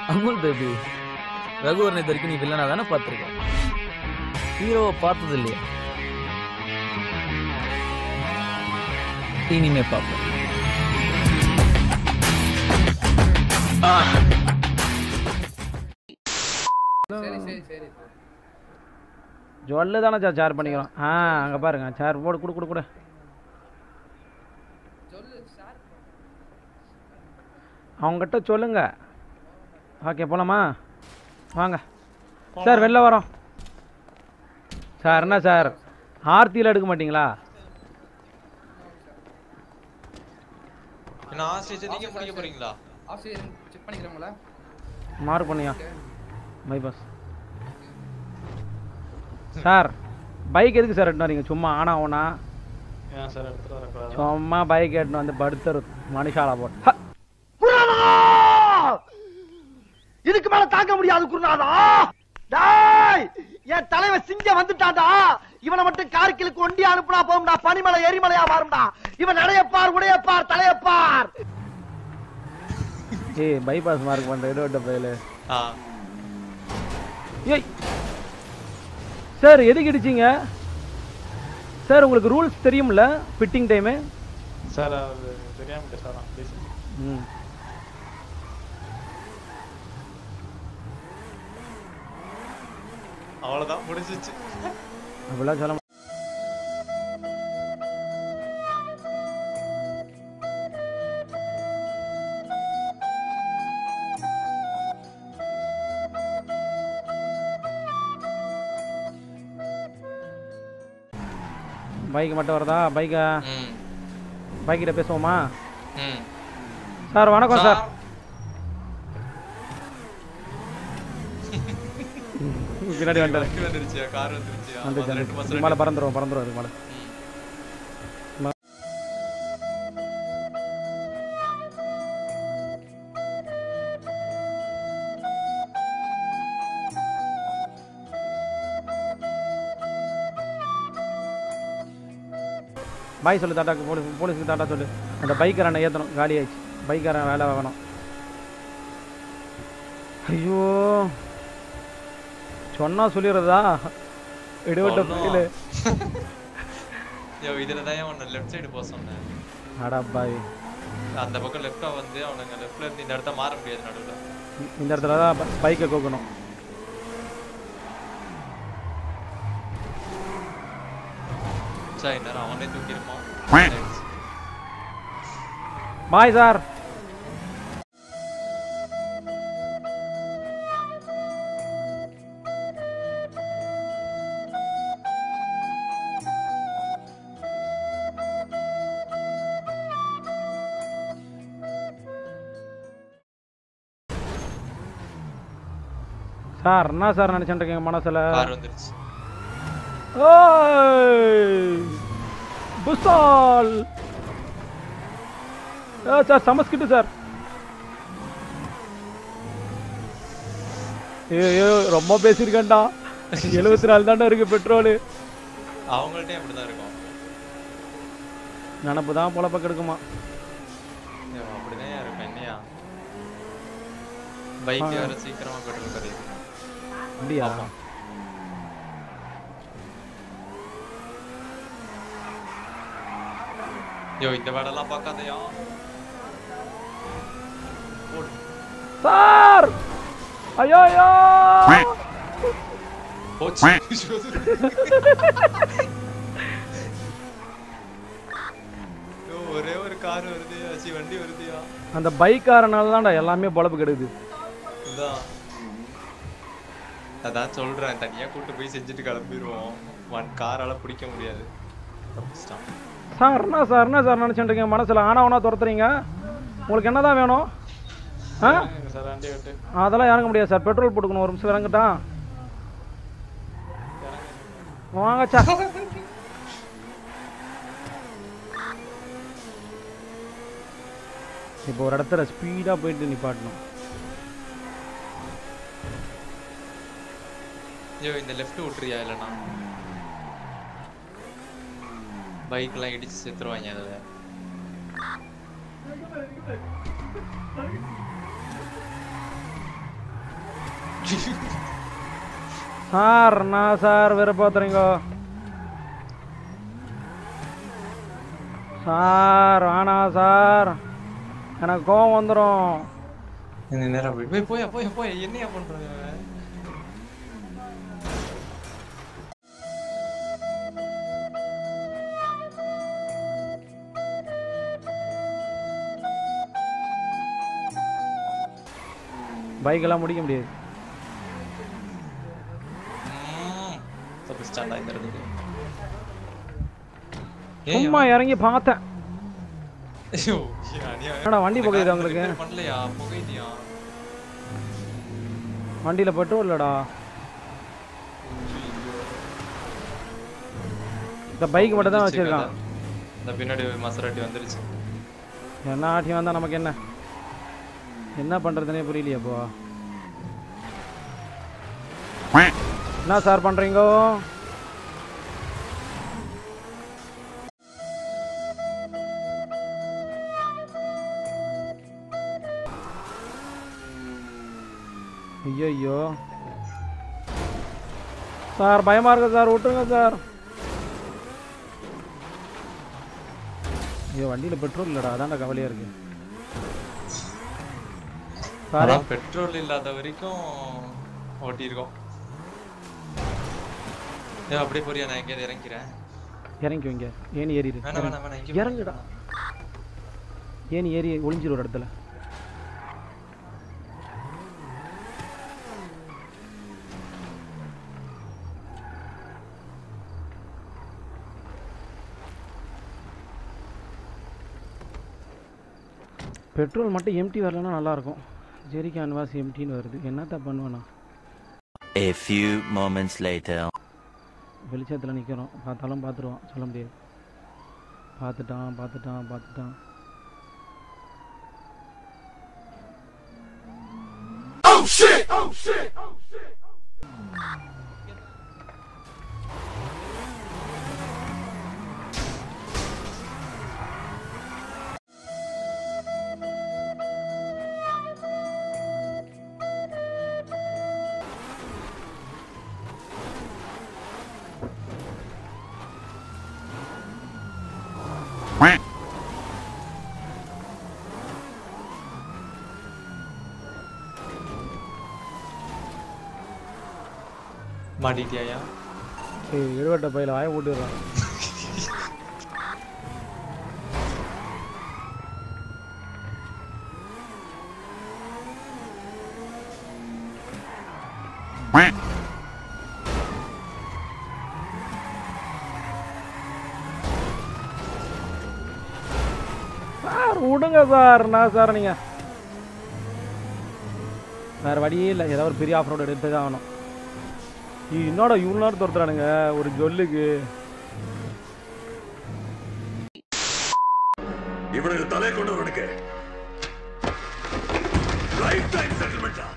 Amul baby Raghuvaran இது வரைக்கும் நீ வில்லனா தானே பார்த்துருக்க ஹீரோவை பார்த்தது இல்லையா இனிமே பார்ப்போம் சரி சரி சரி ஜொல்லு தானே சார் ஷேர் பண்ணிக்கிறோம் ஆ அங்கே பாருங்க ஷேர் போடு கொடு கொடு கொடு சொல்லு சார் அவங்ககிட்ட சொல்லுங்க ஓகே போலாமா வாங்க சார் வெளில வரோம் சார் என்ன சார் ஆர்த்தியில் எடுக்க மாட்டீங்களா என்ன ஆஸ்ட்ரேலியா நீங்க முடிக்க போறீங்களா ஆஃபீஸர் செக் பண்ணிக்கிறோங்களா மாறு பண்ணியா பைபாஸ் சார் பைக் எதுக்கு சார் எடுத்துன்னு வரீங்க சும்மா ஆனா ஓனா ஏன் சார் எடுத்துட்டு வரக்கூடாது சும்மா பைக் எடுத்துன்னு வந்து படுத்துரு மனுஷாலா போட்டு ஹ! இதுக்கு மேல தாங்க முடியாது குருநாதா டேய் என் தலைவன் சிங்கம் வந்துட்டான்டா இவனை மட்டும் கார்கிலுக்கு ஒண்டி அனுப்புனா போகும்டா பனிமலை எரிமலையா மாறும்டா இவன் நடையப்பார் உடையப்பார் தலையப்பார் ஏய் பைபாஸ் மார்க் பண்ணுற இடவட்ட பயிலு ஆ ஏய் சார் எதுக்கு இடிச்சீங்க சார் உங்களுக்கு ரூல்ஸ் தெரியும்ல ஃபிட்டிங் டைமு சார் அது தெரியாம சார் ப்ளீஸ் ம் அவ்வளவுதான் முடிஞ்சிச்சு அப்படிலாம் சொல்ல மா- பைக் மட்டும் வருதா பைக்கா ம் பைக்கிட்ட பேசுவோமா ம் சார் வணக்கம் சார் பின்னாடி வந்துட்டாரு வண்டி வந்துருச்சியா கார் வந்துருச்சியா வந்துச்சு அது ரெண்டு வந்துச்சு மாசம் மேலே பறந்துருவோம் பறந்துருவோம் அதுக்கு மேலே பாய் சொல்லு தாட்டாக்கு போலீஸ் போலீஸுக்கு தாட்டா சொல்லு அந்த பைக்கரனை ஏற்றணும் காலி ஆயிடுச்சு பைக்கரன் வேலை வேணும் ஐயோ சொன்னா சொல்லிடுறதா இடுவட்ட சொல்லணும். ஃபீலு ஐயோ இதுல தான் உன்னை லெஃப்ட் சைடு போக சொன்னேன் அடா பாய் அந்த பக்கம் லெஃப்டா வந்து அவனுங்க லெஃப்ட்ல இருந்து இந்த இடத்த மாற முடியாது நடுவுல இந்த இடத்துல தான் பைக்கை கோக்கணும் சார் இந்நேரம் அவனே தூக்கியிருப்பான் பாய் சார் சார் என்ன சார் நினைச்சிட்டு இருக்கீங்க மனசுல கார் வந்துருச்சு ஓய் புஸ்தால் ஏ சார் சமஸ்கிட்டு சார் ஏ ரொம்ப பேசியிருக்கேன்டா எழுபத்தி நாலு தாண்டா இருக்கு பெட்ரோலு அவங்கள்ட்டயும் அப்படிதான் இருக்கும் நினப்பு தான் பொழப்ப கெடுக்குமா ஐயோ, அப்படிதான் இருக்கும் என்னையா பைக் வேற சீக்கிரமா பெட்ரோல் கிடையாது அப்படியா ஆமா. ஐயோ இந்த வேடெல்லாம் பார்க்காதயா ஓடு. சார் ஐயோ ஐயோ போச்சு ஐயோ, ஒரே ஒரு கார் வருது அச்சி வண்டி வருதுயா அந்த பைக்காரனால தான்டா எல்லாமே பொழப்பு கெடுக்குது இதான் அதான் சொல்றேன் தனியா கூட்டு போய் செஞ்சுட்டு கிளம்பிடுவோம் ஒன் காரால பிடிக்க முடியாது தப்பிச்சிட்டான் சார் என்ன சார் என்ன சார் நினச்சிட்டு இருக்கீங்க மனசில் ஆனா துரத்துறீங்க உங்களுக்கு என்னதான் வேணும் ஆ சார் வண்டி விட்டு அதெல்லாம் இறங்க முடியாது சார் பெட்ரோல் போட்டுக்கணும் ஒரு நிமிஷம் இறங்கட்டா வாங்க சார் இப்போ ஒரு இடத்துல ஸ்பீடாக போயிட்டு நிப்பாட்டணும் ஐயோ இந்த லெஃப்ட் விட்டுறியா இல்லைனா பைக்லாம் இடிச்சு செத்துருவாங்க அதில் சார் நான் சார் விருப்பத்துறீங்க சார் வேணாம் சார் எனக்கு கோவம் வந்துடும் இந்த நேரம் அப்படி போய் போயா போயா போயா என்னையா பண்றது இவன்? பைக்கெல்லாம் முடிக்க முடியாது ம், தப்பிச்சிட்டான்டா இந்த இடத்துக்கு ஏய், சும்மா இறங்கி பார்த்தேன் ஐயோ, ஐயோ, அநியாயம். என்னடா வண்டி இந்த புகையுது car உங்களுக்கு? repair பண்ணலையா புகையுதியா வண்டியில் பெட்ரோல் இல்லடா இந்த பைக் மட்டும் தான் வச்சிருக்கான் இந்த பின்னாடி மசராட்டி வந்துருச்சு என்ன ஆட்டி வந்தா நமக்கு என்ன என்ன பண்றதுனே புரியலையே அப்போ என்ன சார் பண்றீங்க ஐயோ சார் பயமா இருக்கு சார் விட்டுருங்க சார் ஐயோ வண்டியில பெட்ரோல் இல்லடா அதான்டா கவலையா இருக்கு சாரி அதான் பெட்ரோல் இல்லாத வரைக்கும் ஓட்டியிருக்கோம் ஏன் அப்படியே போறியா நான் எங்கேயாவது இறங்கிறேன் இறங்கி வைங்க ஏனி ஏறிடு வேணாம் வேணாம் வேணாம் இங்கே இறங்குடா ஏனி ஏறி ஒளிஞ்சிரு ஒரு இடத்துல பெட்ரோல் மட்டும் எம்டி வரலன்னா நல்லா இருக்கும் ஜெரிக்கான் வாசி எம்டின்னு வருது என்னத்த பண்ணுவேண்ணா A few moments later. வெளிச்சத்தில் நிற்கிறோம் பார்த்தாலும் பார்த்துருவான் சொல்ல முடியாது பார்த்துட்டான் பார்த்துட்டான் பார்த்துட்டான் மாட்டிட்டியாயா ஏய் எழுவட்ட பையில வாய போட்டுடுறான் சார் விடுங்க சார் நான் சார் நீங்க வேற வழியே இல்லை ஏதாவது ஒரு பெரிய ஆஃப் ரோடு எடுத்து தான் ஆகணும் இ- என்னடா இவ்வளோ நேரம் துரத்துறானுங்க ஒரு ஜொல்லுக்கு இவனுக்கு தலை கொண்டவனுக்கு லைஃப் டைம் செட்டில்மெண்டா